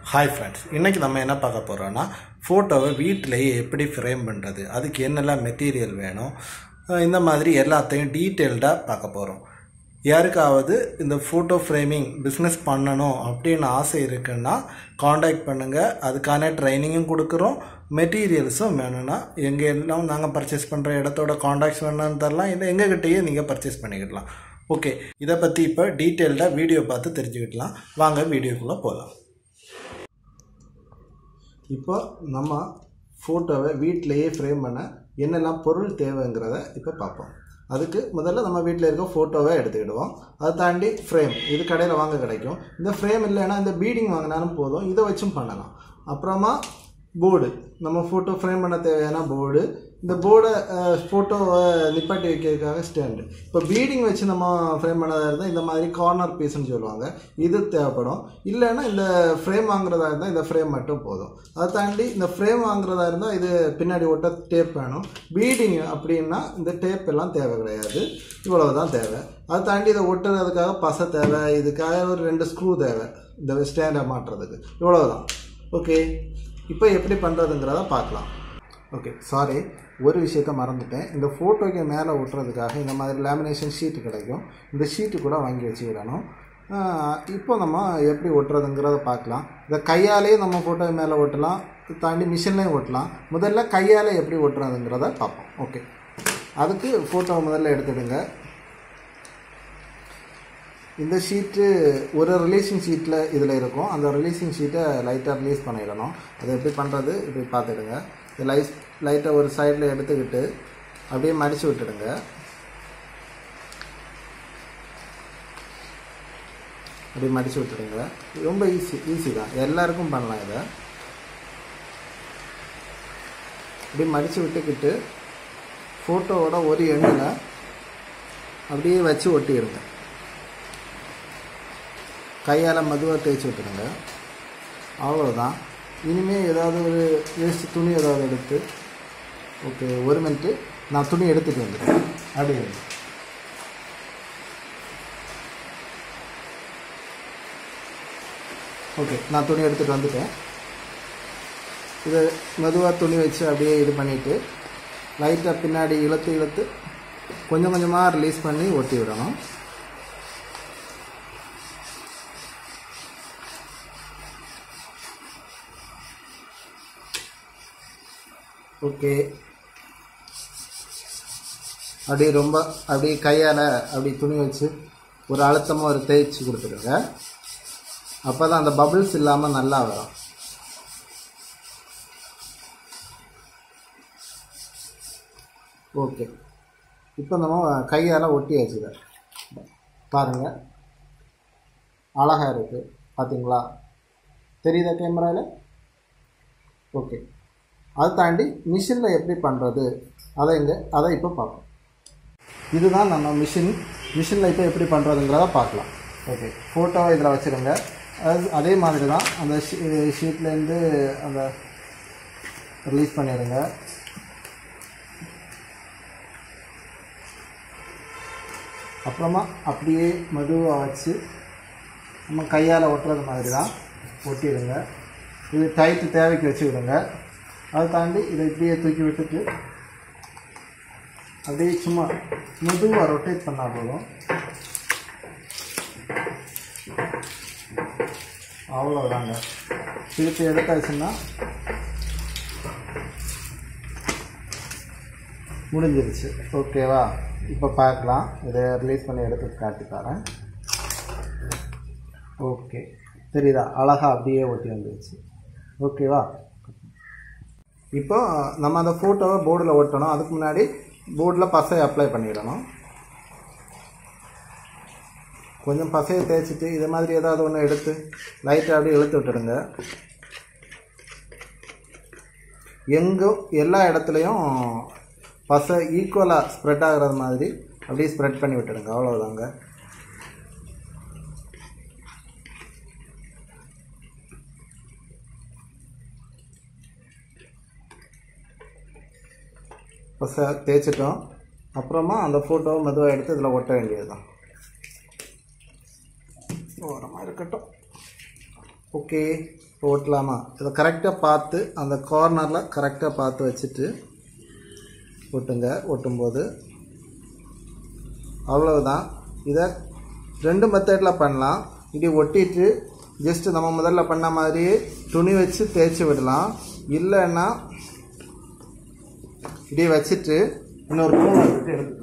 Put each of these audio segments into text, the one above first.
Hi friends இன்றைக்கி நம்ம என்ன பார்க்க போகிறோன்னா ஃபோட்டோவை வீட்டிலேயே எப்படி ஃப்ரேம் பண்ணுறது அதுக்கு என்னெல்லாம் மெட்டீரியல் வேணும் அஹ் இந்த மாதிரி எல்லாத்தையும் டீட்டெயில்டாக பார்க்க போகிறோம் யாருக்காவது இந்த ஃபோட்டோ ஃப்ரேமிங் பிஸ்னஸ் பண்ணணும் அப்படின்னு ஆசை இருக்குன்னா காண்டாக்ட் பண்ணுங்கள் அதுக்கான ட்ரைனிங்கும் கொடுக்குறோம் மெட்டீரியல்ஸும் வேணும்னா எங்கே எல்லாம் நாங்கள் பர்ச்சேஸ் பண்ணுற இடத்தோட காண்டாக்ட்ஸ் வேணும்னு தரலாம் இல்லை எங்ககிட்டயே நீங்கள் பர்ச்சேஸ் பண்ணிக்கிடலாம் ஓகே இதை பற்றி இப்போ டீட்டெயில்டாக வீடியோ பார்த்து தெரிஞ்சுக்கிடலாம் வாங்க வீடியோக்குள்ளே போகலாம் இப்போ நம்ம ஃபோட்டோவை வீட்டிலையே ஃப்ரேம் பண்ண என்னெல்லாம் பொருள் தேவைங்கிறத இப்போ பார்ப்போம் அதுக்கு முதல்ல நம்ம வீட்டில் இருக்க ஃபோட்டோவை எடுத்துக்கிடுவோம் அதை தாண்டி ஃப்ரேம் இது கடையில் வாங்க கிடைக்கும் இந்த ஃப்ரேம் இல்லைன்னா இந்த பீடிங் வாங்கினாலும் போதும் இதை வச்சும் பண்ணலாம் அப்புறமா போர்டு நம்ம ஃபோட்டோ ஃப்ரேம் பண்ண தேவையான போர்டு இந்த போர்டை ஃபோட்டோவை நிப்பாட்டி வைக்கிறதுக்காக ஸ்டாண்டு இப்போ பீடிங் வச்சு நம்ம ஃப்ரேம் பண்ணதாக இருந்தால் இந்த மாதிரி கார்னர் பீஸ்னு சொல்லுவாங்க இது தேவைப்படும் இல்லைன்னா இந்த ஃப்ரேம் வாங்குறதா இருந்தால் இந்த ஃப்ரேம் மட்டும் போதும் அதை தாண்டி இந்த ஃப்ரேம் வாங்குறதா இருந்தால் இது பின்னாடி ஒட்ட டேப் வேணும் பீடிங் அப்படின்னா இந்த டேப் எல்லாம் தேவை கிடையாது இவ்வளவு தான் தேவை அதை தாண்டி இதை ஒட்டுறதுக்காக பசை தேவை இதுக்காக ஒரு ரெண்டு ஸ்க்ரூ தேவை இந்த ஸ்டாண்டை மாட்டுறதுக்கு இவ்வளவு தான் ஓகே இப்போ எப்படி பண்ணுறதுங்கிறத பார்க்கலாம் ஓகே சாரி ஒரு விஷயத்த மறந்துட்டேன் இந்த ஃபோட்டோக்கு மேலே ஒட்டுறதுக்காக இந்த மாதிரி லேமினேஷன் ஷீட்டு கிடைக்கும் இந்த ஷீட்டு கூட வாங்கி வச்சுக்கிடணும் ஆஹ் இப்போ நம்ம எப்படி ஒட்டுறதுங்கிறத பார்க்கலாம் இதை கையாலேயே நம்ம ஃபோட்டோ மேலே ஒட்டலாம் இது தாண்டி மிஷின்லேயும் ஒட்டலாம் முதல்ல கையால் எப்படி ஒட்டுறதுங்கிறத பார்ப்போம் ஓகே அதுக்கு ஃபோட்டோ முதல்ல எடுத்துடுங்க இந்த ஷீட்டு ஒரு ரிலீசிங் ஷீட்டில் இதில் இருக்கும் அந்த ரிலீசிங் ஷீட்டை லைட்டாக ரிலீஸ் பண்ணிடணும் அது எப்படி பண்ணுறது இப்படி பார்த்துடுங்க இது லைட் லைட்டை ஒரு சைடில் எடுத்துக்கிட்டு அப்படியே மடித்து விட்டுடுங்க அப்படியே மடித்து விட்டுடுங்க ரொம்ப ஈஸி ஈஸி தான் எல்லாருக்கும் பண்ணலாம் இதை அப்படியே மடித்து விட்டுக்கிட்டு ஃபோட்டோவோட ஒரு எண்ணில் அப்படியே வச்சு ஒட்டிடுங்க கையால் மெதுவாக தேய்ச்சி விட்டுருங்க அவ்வளோதான் இனிமேல் ஏதாவது ஒரு வேஸ்ட் துணி ஏதாவது எடுத்து ஓகே ஒரு மினிட்டு நான் துணி எடுத்துகிட்டு வந்துடுறேன் அப்படியே இருங்க. ஓகே நான் துணி எடுத்துகிட்டு வந்துட்டேன் இதை மெதுவாக துணி வச்சு அப்படியே இது பண்ணிவிட்டு லைட்டாக பின்னாடி இழுத்து இழுத்து கொஞ்சம் கொஞ்சமாக ரிலீஸ் பண்ணி ஒட்டி விடணும் ஓகே அப்படியே ரொம்ப அப்படியே கையால் அப்படி துணி வச்சு ஒரு அழுத்தமாக ஒரு தேய்ச்சி கொடுத்துருங்க அப்போ தான் அந்த பபிள்ஸ் இல்லாமல் நல்லா வரும் ஓகே இப்போ நம்ம கையால் ஒட்டி வச்சுக்க பாருங்கள் அழகாக இருக்குது பார்த்தீங்களா தெரியுதா கேமராவில் ஓகே அதை தாண்டி மிஷினில் எப்படி பண்ணுறது அதை இங்கே அதை இப்போ பார்ப்போம் இதுதான் நம்ம மிஷின் மிஷினில் இப்போ எப்படி பண்ணுறதுங்கிறத பார்க்கலாம் ஓகே ஃபோட்டோவை இதில் வச்சுருங்க அது அதே மாதிரி தான் அந்த ஷீட்லேருந்து அந்த ரிலீஸ் பண்ணிடுங்க அப்புறமா அப்படியே மெதுவாக வச்சு நம்ம கையால் ஒட்டுறது மாதிரி தான் ஒட்டிடுங்க இது டைட்டு தேவைக்கு வச்சுக்கிடுங்க அதை தாண்டி இதை இப்படியே தூக்கி விட்டுட்டு அப்படியே சும்மா மெதுவாக ரொட்டேட் பண்ணால் போதும் அவ்வளோதாங்க திருப்பி எடுத்தாச்சுன்னா முடிஞ்சிருச்சு ஓகேவா இப்போ பார்க்கலாம் இதை ரிலீஸ் பண்ணி எடுத்து காட்டி தரேன் ஓகே தெரியுதா அழகாக அப்படியே ஒட்டி வந்துருச்சு ஓகேவா இப்போ நம்ம அந்த ஃபோட்டோவை போர்டில் ஒட்டணும் அதுக்கு முன்னாடி போர்டில் பசை அப்ளை பண்ணிடணும் கொஞ்சம் பசையை தேய்ச்சிட்டு இது மாதிரி ஏதாவது ஒன்று எடுத்து லைட்டாக அப்படியே இழுத்து விட்டுடுங்க எங்கோ எல்லா இடத்துலையும் பசை ஈக்குவலாக ஸ்ப்ரெட் ஆகிறது மாதிரி அப்படியே ஸ்ப்ரெட் பண்ணி விட்டுடுங்க அவ்வளோதாங்க பசை தேய்ச்சிட்டோம் அப்புறமா அந்த ஃபோட்டோவை மெதுவாக எடுத்து இதில் ஒட்ட வேண்டியது தான் ஓரமாக இருக்கட்டும் ஓகே இப்போ ஒட்டலாமா இதை கரெக்டாக பார்த்து அந்த கார்னரில் கரெக்டாக பார்த்து வச்சுட்டு ஒட்டுங்க ஒட்டும்போது அவ்வளவுதான் இதை ரெண்டு மெத்தடில் பண்ணலாம் இப்படி ஒட்டிட்டு ஜஸ்ட் நம்ம முதல்ல பண்ண மாதிரியே துணி வச்சு தேய்ச்சி விடலாம் இல்லைன்னா இப்படி வச்சுட்டு இன்னொரு நூல் வந்துட்டு எடுத்துக்கலாம்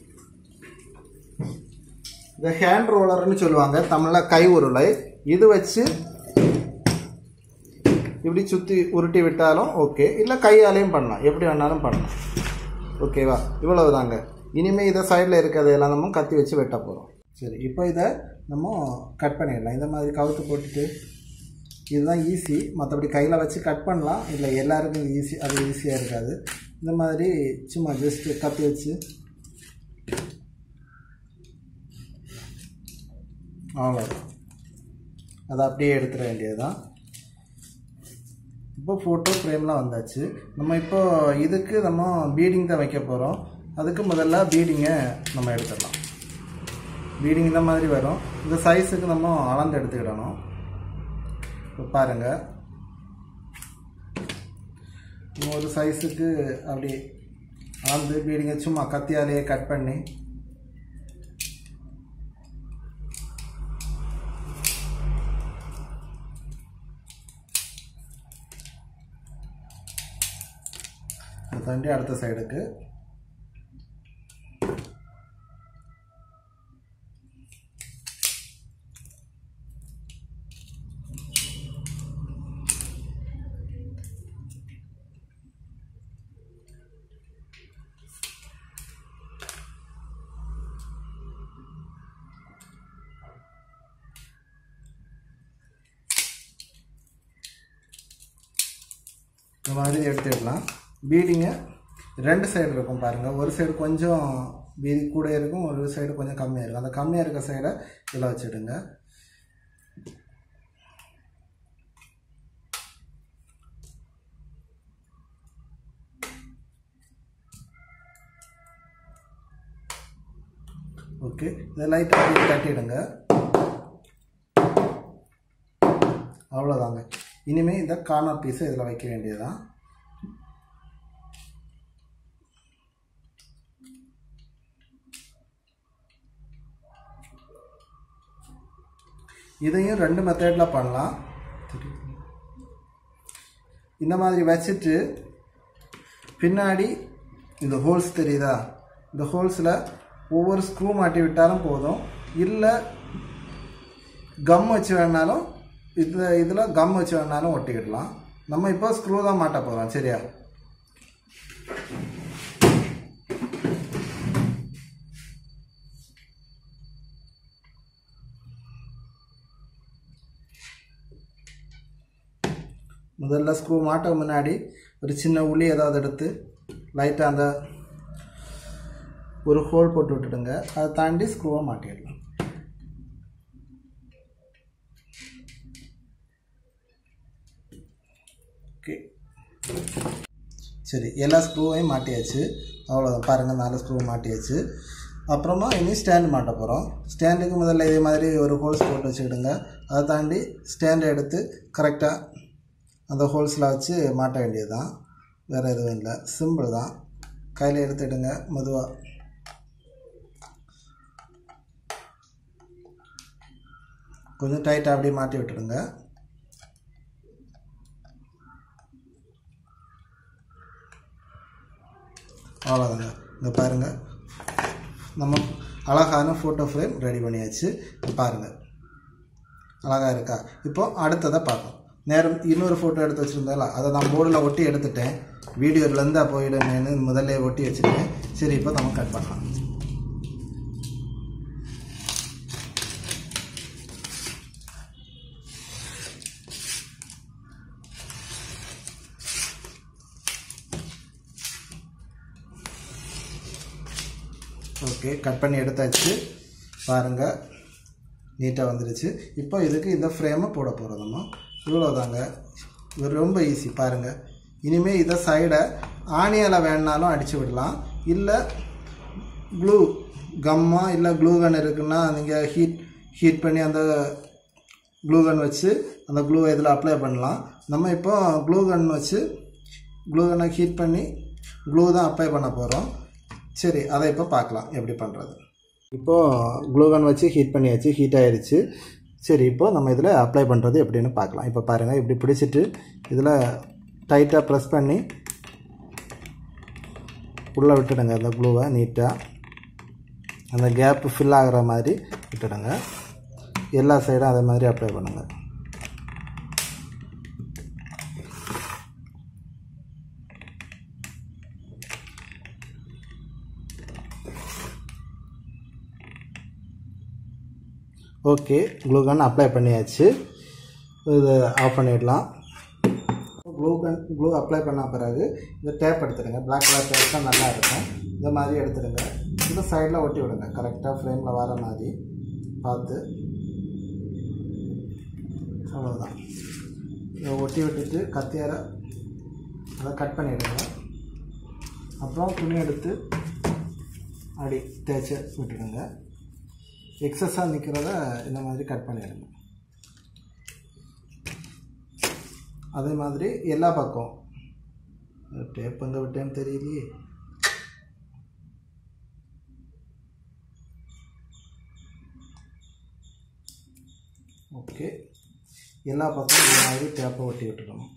இதை ஹேண்ட் ரோலர்னு சொல்லுவாங்க தமிழில் கை உருளை இது வச்சு இப்படி சுற்றி உருட்டி விட்டாலும் ஓகே இல்லை கையாலையும் பண்ணலாம் எப்படி வேணாலும் பண்ணலாம் ஓகேவா இவ்வளவு தாங்க இனிமேல் இதை சைடில் இருக்கிறதையெல்லாம் நம்ம கத்தி வச்சு வெட்ட போகிறோம் சரி இப்போ இதை நம்ம கட் பண்ணிடலாம் இந்த மாதிரி கவுத்து போட்டுட்டு இதுதான் ஈஸி மற்றபடி கையில் வச்சு கட் பண்ணலாம் இல்லை எல்லாருக்கும் ஈஸி அது ஈஸியாக இருக்காது இந்த மாதிரி சும்மா ஜஸ்ட்டு கத்தி வச்சு அவ்வளோதான் அதை அப்படியே எடுத்துட வேண்டியதுதான் இப்போ ஃபோட்டோ ஃப்ரேம்லாம் வந்தாச்சு நம்ம இப்போ இதுக்கு நம்ம பீடிங் தான் வைக்க போகிறோம் அதுக்கு முதல்ல பீடிங்கை நம்ம எடுத்துடலாம் பீடிங் இந்த மாதிரி வரும் இந்த சைஸுக்கு நம்ம அளந்து எடுத்துக்கிடணும் இப்போ பாருங்கள் ஒரு சைஸுக்கு அப்படி அளந்து பீடிங்கை சும்மா கத்தியாலேயே கட் பண்ணி அதை தாண்டி அடுத்த சைடுக்கு இந்த மாதிரி எடுத்துடலாம் பீடிங்கை ரெண்டு சைடு இருக்கும் பாருங்கள் ஒரு சைடு கொஞ்சம் பீடி கூட இருக்கும் ஒரு சைடு கொஞ்சம் கம்மியாக இருக்கும் அந்த கம்மியாக இருக்க சைடை இதில் வச்சுடுங்க ஓகே இதை லைட்டாக அப்படி தட்டிடுங்க அவ்வளோதாங்க இனிமேல் இந்த கார்னர் பீஸை இதில் வைக்க வேண்டியதுதான் இதையும் ரெண்டு மெத்தடில் பண்ணலாம் இந்த மாதிரி வச்சுட்டு பின்னாடி இந்த ஹோல்ஸ் தெரியுதா இந்த ஹோல்ஸில் ஒவ்வொரு ஸ்க்ரூ மாட்டி விட்டாலும் போதும் இல்லை கம் வச்சு வேணாலும் இது இதில் கம் வச்சு வேணாலும் ஒட்டிக்கிடலாம் நம்ம இப்போ ஸ்க்ரூ தான் மாட்ட போகிறோம் சரியா முதல்ல ஸ்க்ரூ மாட்ட முன்னாடி ஒரு சின்ன உளி ஏதாவது எடுத்து லைட்டாக அந்த ஒரு ஹோல் போட்டு விட்டுடுங்க அதை தாண்டி ஸ்க்ரூவை மாட்டிடலாம் ஓகே சரி எல்லா ஸ்க்ரூவையும் மாட்டியாச்சு அவ்வளோதான் பாருங்கள் நாலு ஸ்க்ரூ மாட்டியாச்சு அப்புறமா இனி ஸ்டாண்ட் மாட்ட போகிறோம் ஸ்டாண்டுக்கு முதல்ல இதே மாதிரி ஒரு ஹோல்ஸ் போட்டு வச்சுக்கிடுங்க அதை தாண்டி ஸ்டாண்டை எடுத்து கரெக்டாக அந்த ஹோல்ஸில் வச்சு மாட்ட வேண்டியது தான் வேறு எதுவும் இல்லை சிம்பிள் தான் கையில் எடுத்துடுங்க மெதுவாக கொஞ்சம் டைட்டாக அப்படியே மாட்டி விட்டுடுங்க அவ்வளோதாங்க இங்கே பாருங்கள் நம்ம அழகான ஃபோட்டோ ஃப்ரேம் ரெடி பண்ணியாச்சு பாருங்கள் அழகாக இருக்கா இப்போ அடுத்ததை பார்ப்போம் நேரம் இன்னொரு ஃபோட்டோ எடுத்து வச்சுருந்தால அதை நான் போர்டில் ஒட்டி எடுத்துட்டேன் வீடியோலேருந்து போயிடுமேனு முதல்ல ஒட்டி வச்சுருக்கேன் சரி இப்போ நம்ம கட் பண்ணலாம் ஓகே கட் பண்ணி எடுத்தாச்சு பாருங்கள் நீட்டாக வந்துருச்சு இப்போ இதுக்கு இந்த ஃப்ரேமை போட போகிறோம் நம்ம இவ்வளோதாங்க இது ரொம்ப ஈஸி பாருங்கள் இனிமேல் இதை சைடை ஆணியால் வேணாலும் அடித்து விடலாம் இல்லை க்ளூ கம்மா இல்லை க்ளூ கன் இருக்குன்னா நீங்கள் ஹீட் ஹீட் பண்ணி அந்த க்ளூகன் வச்சு அந்த க்ளூவை இதில் அப்ளை பண்ணலாம் நம்ம இப்போ க்ளூகன் வச்சு க்ளூகனை ஹீட் பண்ணி க்ளூ தான் அப்ளை பண்ண போகிறோம் சரி அதை இப்போ பார்க்கலாம் எப்படி பண்ணுறது இப்போது க்ளூகன் வச்சு ஹீட் பண்ணியாச்சு ஹீட் ஆயிடுச்சு சரி இப்போ நம்ம இதில் அப்ளை பண்ணுறது எப்படின்னு பார்க்கலாம் இப்போ பாருங்கள் இப்படி பிடிச்சிட்டு இதில் டைட்டாக ப்ரெஸ் பண்ணி உள்ளே விட்டுடுங்க அந்த க்ளூவை நீட்டாக அந்த கேப்பு ஃபில் ஆகிற மாதிரி விட்டுடுங்க எல்லா சைடும் அதே மாதிரி அப்ளை பண்ணுங்கள் ஓகே க்ளூகன் அப்ளை பண்ணியாச்சு இது ஆஃப் பண்ணிடலாம் க்ளூகன் க்ளூ அப்ளை பண்ண பிறகு இந்த டேப் எடுத்துடுங்க பிளாக் கலர் டேப் தான் நல்லா இருக்கும் இந்த மாதிரி எடுத்துடுங்க இந்த சைடில் ஒட்டி விடுங்க கரெக்டாக ஃப்ரேமில் வர மாதிரி பார்த்து அவ்வளோதான் இதை ஒட்டி விட்டுட்டு கத்தியார அதை கட் பண்ணிவிடுங்க அப்புறம் துணி எடுத்து அடி தேய்ச்சி விட்டுடுங்க எக்ஸஸாக நிற்கிறத இந்த மாதிரி கட் பண்ணிடுங்க அதே மாதிரி எல்லா பக்கம் டேப் எங்கே விட்டேன்னு தெரியலையே ஓகே எல்லா பக்கமும் இந்த மாதிரி டேப்பை ஒட்டி விட்டுக்கணும்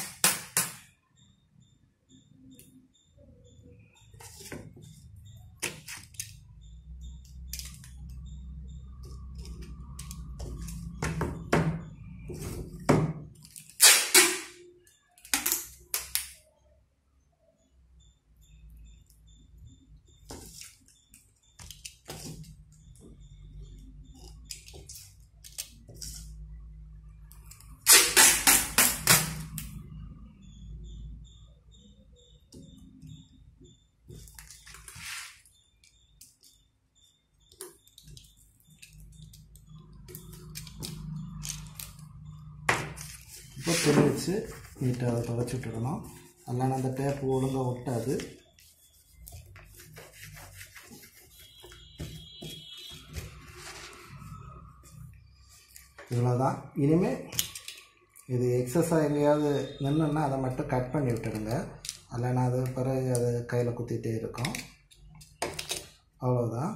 இப்போ துணி வச்சு நீட்டாக அதை தொடச்சி விட்டுடணும் இல்லைன்னா அந்த டேப் ஒழுங்காக ஒட்டாது இவ்வளோ தான் இனிமேல் இது எக்ஸஸாக எங்கேயாவது நின்றுன்னா அதை மட்டும் கட் பண்ணி விட்டுடுங்க இல்லைன்னா அது பிறகு அது கையில் குத்திட்டே இருக்கும் அவ்வளோதான்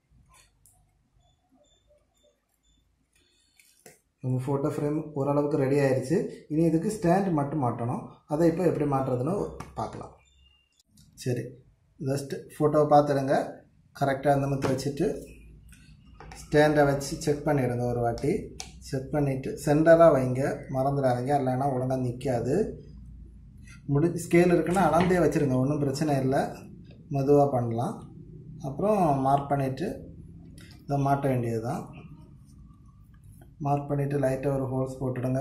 உங்கள் ஃபோட்டோ ஃப்ரேம் ஓரளவுக்கு ரெடி ஆயிடுச்சு இனி இதுக்கு ஸ்டாண்ட் மட்டும் மாட்டணும் அதை இப்போ எப்படி மாட்டுறதுன்னு பார்க்கலாம் சரி ஜஸ்ட்டு ஃபோட்டோவை பார்த்துடுங்க கரெக்டாக அந்த மாதிரி வச்சுட்டு ஸ்டாண்டை வச்சு செக் பண்ணிவிடுங்க ஒரு வாட்டி செக் பண்ணிவிட்டு சென்டராக வைங்க மறந்துடாதீங்க இல்லைன்னா ஒழுங்காக நிற்காது முடி ஸ்கேல் இருக்குன்னா அளந்தே வச்சுருங்க ஒன்றும் பிரச்சனை இல்லை மெதுவாக பண்ணலாம் அப்புறம் மார்க் பண்ணிவிட்டு இதை மாட்ட வேண்டியது தான் மார்க் பண்ணிவிட்டு லைட்டாக ஒரு ஹோல்ஸ் போட்டுடுங்க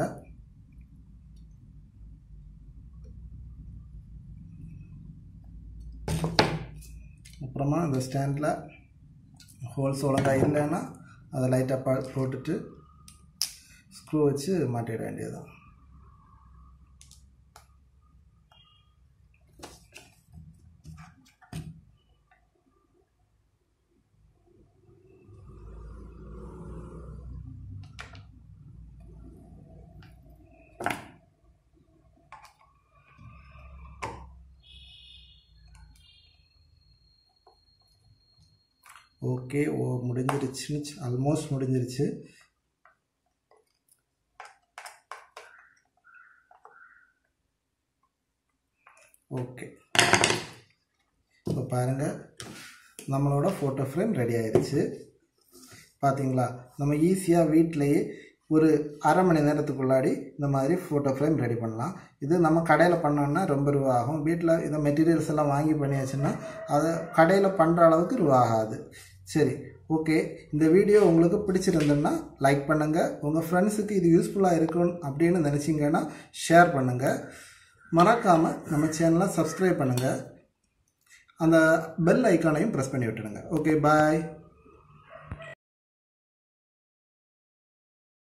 அப்புறமா இந்த ஸ்டாண்டில் ஹோல்ஸ் ஒழுங்காக இல்லைன்னா அதை லைட்டாக பா போட்டுட்டு ஸ்க்ரூ வச்சு மாட்டிட வேண்டியதுதான் ஓகே ஓ முடிஞ்சிருச்சு ஆல்மோஸ்ட் முடிஞ்சிருச்சு ஓகே இப்போ பாருங்கள் நம்மளோட ஃபோட்டோ ஃப்ரேம் ரெடி ஆயிடுச்சு பார்த்தீங்களா நம்ம ஈஸியாக வீட்டிலையே ஒரு அரை மணி நேரத்துக்குள்ளாடி இந்த மாதிரி ஃபோட்டோ ஃப்ரேம் ரெடி பண்ணலாம் இது நம்ம கடையில் பண்ணோன்னா ரொம்ப ரூபா ஆகும் வீட்டில் இந்த மெட்டீரியல்ஸ் எல்லாம் வாங்கி பண்ணியாச்சுன்னா அதை கடையில் பண்ணுற அளவுக்கு ரூபா ஆகாது சரி ஓகே இந்த வீடியோ உங்களுக்கு பிடிச்சிருந்ததுன்னா லைக் பண்ணுங்கள் உங்கள் ஃப்ரெண்ட்ஸுக்கு இது யூஸ்ஃபுல்லாக இருக்கும் அப்படின்னு நினச்சிங்கன்னா ஷேர் பண்ணுங்கள் மறக்காமல் நம்ம சேனலை சப்ஸ்கிரைப் பண்ணுங்கள் அந்த பெல் ஐக்கானையும் ப்ரெஸ் பண்ணி விட்டுடுங்க ஓகே பாய்